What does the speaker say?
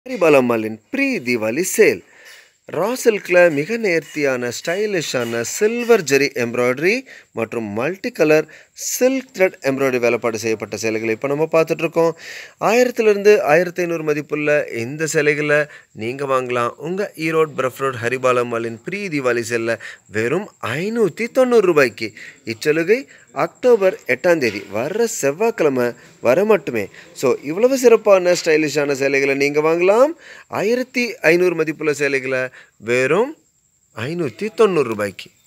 ஹரிபாலம்மாளின் pre Deepavali sale raw சில்கில் மிக நேர்த்தியான ஸ்டைலிஷான சில்வர் ஜெரி எம்ப்ராய்டரி மற்றும் multi colour silk thread embroidery வேலைப்பாடு செய்யப்பட்ட சேலைகளை இப்போ நம்ம பார்த்துட்ருக்கோம் ஆயிரத்துலேருந்து ஆயிரத்தி ஐநூறு மதிப்புள்ள இந்த சேலைகளை நீங்கள் வாங்கலாம் உங்கள் ஈரோடு பிரஃப் ரோட் ஹரிபாலம்மாளின் ப்ரீ தீபாவளி சேலில் வெறும் ஐநூற்றி தொண்ணூறு ரூபாய்க்கு இச்சலுகை அக்டோபர் எட்டாம் தேதி வர்ற செவ்வாய்க்கிழமை வர மட்டுமே ஸோ இவ்வளவு சிறப்பான ஸ்டைலிஷான சேலைகளை நீங்கள் வாங்கலாம் ஆயிரத்தி ஐநூறு மதிப்புள்ள சேலைகளை வெறும் ஐநூற்றி தொண்ணூறு ரூபாய்க்கு